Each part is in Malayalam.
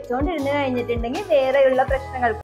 വെച്ചോണ്ടിരുന്ന് കഴിഞ്ഞിട്ടുണ്ടെങ്കിൽ വേറെയുള്ള പ്രശ്നങ്ങൾക്ക്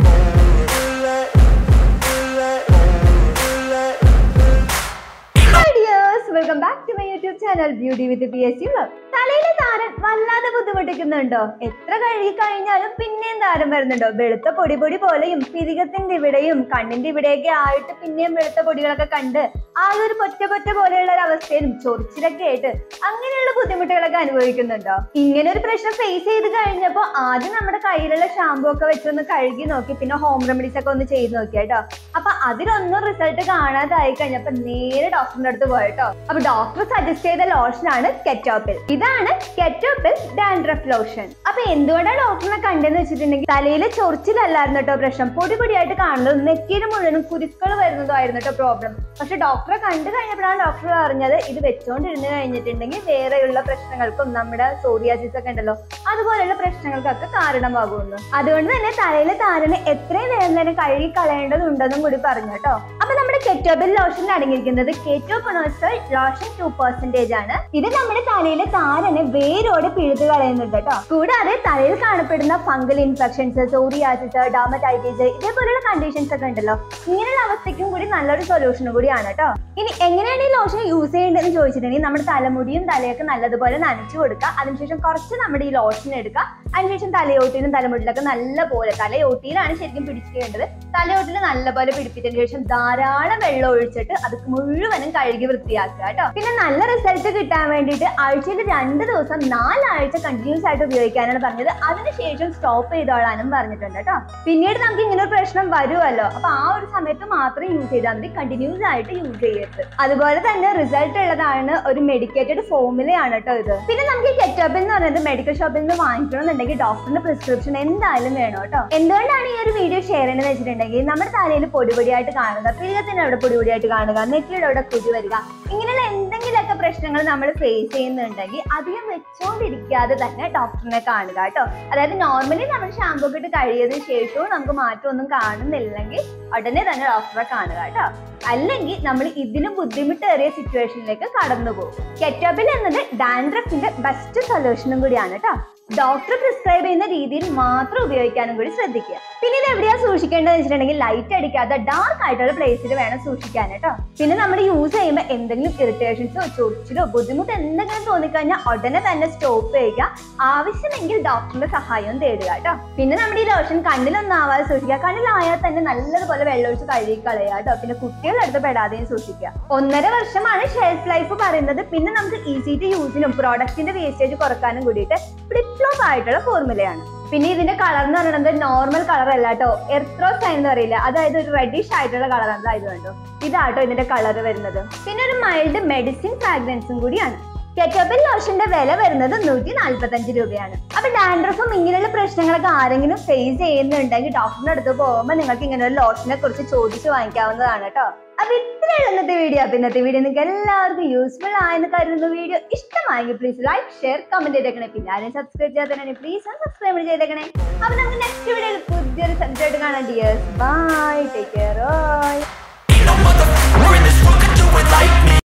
welcome back to my YouTube channel beauty with P S C തലയിലെ താരൻ വല്ലാതെ ബുദ്ധിമുട്ടിക്കുന്നുണ്ടോ എത്ര കഴുകി കഴിഞ്ഞാലും പിന്നെയും താരം വരുന്നുണ്ടോ വെളുത്ത പൊടി പൊടി പോലെയും പിരികത്തിന്റെ ഇവിടെയും കണ്ണിന്റെ ഇവിടെയൊക്കെ ആയിട്ട് പിന്നെയും വെളുത്ത പൊടികളൊക്കെ കണ്ട് ആ ഒരു പൊറ്റ പൊറ്റ പോലെയുള്ള ഒരു അവസ്ഥയിലും ചൊറിച്ചിലൊക്കെ ആയിട്ട് അങ്ങനെയുള്ള ബുദ്ധിമുട്ടുകളൊക്കെ അനുഭവിക്കുന്നുണ്ടോ ഇങ്ങനെ ഒരു പ്രശ്നം ഫേസ് ചെയ്ത് കഴിഞ്ഞപ്പോ ആദ്യം നമ്മുടെ കയ്യിലുള്ള ഷാമ്പു ഒക്കെ വെച്ചൊന്ന് കഴുകി നോക്കി പിന്നെ ഹോം റെമഡീസ് ഒക്കെ ഒന്ന് ചെയ്ത് നോക്കി കേട്ടോ അപ്പൊ അതിലൊന്നും റിസൾട്ട് കാണാതായി കഴിഞ്ഞപ്പോ നേരെ ഡോക്ടറിന്റെ അടുത്ത് പോയിട്ടോ അപ്പൊ ഡോക്ടർ സജസ്റ്റ് ചെയ്ത ലോഷൻ ആണ് കെറ്റോപ്പിൽ ഇതാണ് കെറ്റോപ്പിൽ ഡാൻഡ്രഫ് ലോഷൻ അപ്പൊ എന്തുകൊണ്ടാണ് ഡോക്ടറിനെ കണ്ടെന്ന് വെച്ചിട്ടുണ്ടെങ്കിൽ തലയിൽ ചൊറിച്ചിലല്ലായിരുന്നു കേട്ടോ പ്രശ്നം പൊടി പൊടിയായിട്ട് കാണുന്നത് നെറ്റിയിൽ മുഴുവനും കുരുക്കൾ വരുന്നതായിരുന്നു കേട്ടോ പ്രോബ്ലം പക്ഷെ ഡോക്ടറെ കണ്ടു കഴിഞ്ഞപ്പോഴാണ് ഡോക്ടർ അറിഞ്ഞത് ഇത് വെച്ചോണ്ടിരുന്ന് കഴിഞ്ഞിട്ടുണ്ടെങ്കിൽ വേറെയുള്ള പ്രശ്നങ്ങൾക്കും നമ്മുടെ സോറിയാസിസ് ഒക്കെ ഉണ്ടല്ലോ അതുപോലെയുള്ള പ്രശ്നങ്ങൾക്കൊക്കെ കാരണമാകുമെന്ന് അതുകൊണ്ട് തന്നെ തലയിലെ താരന് എത്രയും വേഗം തന്നെ കഴുകി കളയേണ്ടതുണ്ടെന്നും കൂടി പറഞ്ഞു കേട്ടോ അപ്പൊ നമ്മുടെ കെറ്റോബിൽ ലോഷനിൽ അടങ്ങിയിരിക്കുന്നത് കെറ്റോപൊണോസോൾ ലോഷൻ ടു പെർസെന്റേജ് ആണ് ഇത് നമ്മുടെ തലയിലെ താരനെ വേരോടെ പിഴുതു കളയുന്നുണ്ട് കേട്ടോ കൂടാതെ തലയിൽ കാണപ്പെടുന്ന ഫംഗൽ ഇൻഫെക്ഷൻസ് സോറിയാസിസ് ഡാമറ്റൈറ്റിസ് ഇതേപോലെയുള്ള കണ്ടീഷൻസ് ഒക്കെ ഉണ്ടല്ലോ ഇങ്ങനെയുള്ള അവസ്ഥയ്ക്കും കൂടി നല്ലൊരു സൊല്യൂഷനും കൂടിയാണ് കേട്ടോ ഇനി എങ്ങനെയാണ് ഈ ലോഷൻ യൂസ് ചെയ്യേണ്ടതെന്ന് ചോദിച്ചിട്ടുണ്ടെങ്കിൽ നമ്മുടെ തലമുടിയും തലയൊക്കെ നല്ലതുപോലെ നനച്ചു കൊടുക്കുക അതിനുശേഷം കുറച്ച് നമ്മുടെ ഈ ലോഷൻ എടുക്കുക അതിനുശേഷം തലയോട്ടിയിലും തലമുടിയിലൊക്കെ നല്ല പോലെ തലയോട്ടിയിലാണ് ശരിക്കും പിടിക്കേണ്ടത് തലയോട്ടിൽ നല്ലപോലെ പിടിപ്പിച്ചതിന് ശേഷം ധാരാളം വെള്ളം ഒഴിച്ചിട്ട് അത് മുഴുവനും കഴുകി വൃത്തിയാക്കുക കേട്ടോ പിന്നെ നല്ല റിസൾട്ട് കിട്ടാൻ വേണ്ടിയിട്ട് ആഴ്ചയിൽ രണ്ട് ദിവസം നാലാഴ്ച കണ്ടിന്യൂസ് ആയിട്ട് ഉപയോഗിക്കാനാണ് പറഞ്ഞത് അതിനുശേഷം സ്റ്റോപ്പ് ചെയ്തോളാനും പറഞ്ഞിട്ടുണ്ട് കേട്ടോ പിന്നീട് നമുക്ക് ഇങ്ങനെ ഒരു പ്രശ്നം വരുമല്ലോ അപ്പൊ ആ ഒരു സമയത്ത് മാത്രം യൂസ് ചെയ്താൽ മതി കണ്ടിന്യൂസ് ആയിട്ട് യൂസ് ചെയ്യരുത് അതുപോലെ തന്നെ റിസൾട്ട് ഉള്ളതാണ് ഒരു മെഡിക്കേറ്റഡ് ഫോമിലയാണ് കേട്ടോ ഇത് പിന്നെ നമുക്ക് ഈ കെറ്റോപ്പിൽ എന്ന് പറയുന്നത് മെഡിക്കൽ ഷോപ്പിൽ നിന്ന് വാങ്ങിക്കണമെന്നുണ്ടെങ്കിൽ ഡോക്ടറിന്റെ പ്രിസ്ക്രിപ്ഷൻ എന്തായാലും വേണം കേട്ടോ എന്തുകൊണ്ടാണ് ഈ ഒരു വീഡിയോ ഷെയർ ചെയ്യുന്നത് വെച്ചിട്ടുണ്ടെങ്കിൽ നമ്മുടെ തലയിൽ പൊടിപൊടിയായിട്ട് കാണുക പിരികത്തിന് അവിടെ പൊടിപൊടിയായിട്ട് കാണുക നെറ്റിയുടെ അവിടെ കുടി വരിക ഇങ്ങനെയുള്ള എന്തെങ്കിലുമൊക്കെ പ്രശ്നങ്ങൾ നമ്മൾ ഫേസ് ചെയ്യുന്നുണ്ടെങ്കിൽ അധികം വെച്ചോണ്ടിരിക്കാതെ തന്നെ ഡോക്ടറിനെ കാണുക കേട്ടോ അതായത് നോർമലി നമ്മൾ ഷാമ്പൂ ഒക്കെ ഇട്ട് കഴിയതിനു ശേഷവും നമുക്ക് മാറ്റമൊന്നും കാണുന്നില്ലെങ്കിൽ ഉടനെ തന്നെ ഡോക്ടറെ കാണുക കേട്ടോ അല്ലെങ്കിൽ നമ്മൾ ഇതിലും ബുദ്ധിമുട്ടേറിയ സിറ്റുവേഷനിലേക്ക് കടന്നു പോകും കെറ്റോബിൽ എന്നത് ഡാൻഡ്രഫിന്റെ ബെസ്റ്റ് സൊല്യൂഷനും കൂടിയാണ് കേട്ടോ ഡോക്ടർ പ്രിസ്ക്രൈബ് ചെയ്യുന്ന രീതിയിൽ മാത്രം ഉപയോഗിക്കാനും കൂടി ശ്രദ്ധിക്കുക പിന്നെ ഇത് എവിടെയാ സൂക്ഷിക്കേണ്ടതെന്ന് വെച്ചിട്ടുണ്ടെങ്കിൽ ലൈറ്റ് അടിക്കാത്ത ഡാർക്ക് ആയിട്ടുള്ള പ്ലേസിൽ വേണം സൂക്ഷിക്കാൻ കേട്ടോ പിന്നെ നമ്മൾ യൂസ് ചെയ്യുമ്പോൾ എന്തെങ്കിലും ഇറിറ്റേഷൻസോ ചൊറിച്ചിലോ ബുദ്ധിമുട്ട് എന്തെങ്കിലും തോന്നിക്കഴിഞ്ഞാൽ ഉടനെ തന്നെ സ്റ്റോപ്പ് ചെയ്യുക ആവശ്യമെങ്കിൽ ഡോക്ടറിന്റെ സഹായവും തേടുക കേട്ടോ പിന്നെ നമ്മുടെ ഈ ലോഷൻ കണ്ണിലൊന്നും ആവാതെ സൂക്ഷിക്കുക കണ്ണിലായാൽ തന്നെ നല്ലതുപോലെ വെള്ളമൊഴിച്ച് കഴുകി കളയുക കേട്ടോ പിന്നെ കുട്ടികളുടെ അടുത്ത് പെടാതെയും സൂക്ഷിക്കുക ഒന്നര വർഷമാണ് ഷെൽഫ് ലൈഫ് പറയുന്നത് പിന്നെ നമുക്ക് ഈസി ടു യൂസിനും പ്രോഡക്റ്റിന്റെ വേസ്റ്റേജ് കുറക്കാനും കൂടിയിട്ട് ഫ്ലിപ്പ് ഫ്ലോപ്പ് ആയിട്ടുള്ള ഫോർമുലയാണ് പിന്നെ ഇതിന്റെ കളർ എന്ന് പറയുന്നത് നോർമൽ കളർ അല്ല കേട്ടോ എർത്രോസ് എന്ന് പറയില്ല അതായത് ഒരു റെഡിഷ് ആയിട്ടുള്ള കളറാണ് ഇത് കണ്ടോ ഇതാട്ടോ ഇതിന്റെ കളർ വരുന്നത് പിന്നെ ഒരു മൈൽഡ് മെഡിസിൻ ഫ്രാഗ്രൻസും കൂടിയാണ് കെറ്റോപ്പിൽ ലോഷന്റെ വില വരുന്നത് നൂറ്റി നാല്പത്തഞ്ച് രൂപയാണ് അപ്പൊ ഡാൻഡ്രഫും ഇങ്ങനെയുള്ള പ്രശ്നങ്ങളൊക്കെ ആരെങ്കിലും ഫേസ് ചെയ്യുന്നുണ്ടെങ്കിൽ ഡോക്ടറിന്റെ അടുത്ത് പോകുമ്പോൾ നിങ്ങൾക്ക് ഇങ്ങനെ ഒരു ലോഷനെ കുറിച്ച് ചോദിച്ചു വാങ്ങിക്കാവുന്നതാണ് കേട്ടോ അപ്പൊ ഇത്രയുള്ള ഇന്നത്തെ വീഡിയോ അപ്പൊ ഇന്നത്തെ വീഡിയോ നിങ്ങൾക്ക് എല്ലാവർക്കും യൂസ്ഫുൾ ആയെന്ന് കരുതുന്ന വീഡിയോ ഇഷ്ടമായെങ്കിൽ പ്ലീസ് ലൈക്ക് ഷെയർ കമന്റ് ചെയ്തേക്കണേ പിന്നെ ആരും സബ്സ്ക്രൈബ് ചെയ്യാത്തന്നെ പ്ലീസ് സബ്സ്ക്രൈബ് ചെയ്തേക്കണേ അപ്പൊ നമുക്ക് നെക്സ്റ്റ് വീഡിയോയിൽ പുതിയൊരു സബ്ജക്ട് കാണാം dears bye take care bye Ain't no mother in this world could do it like me.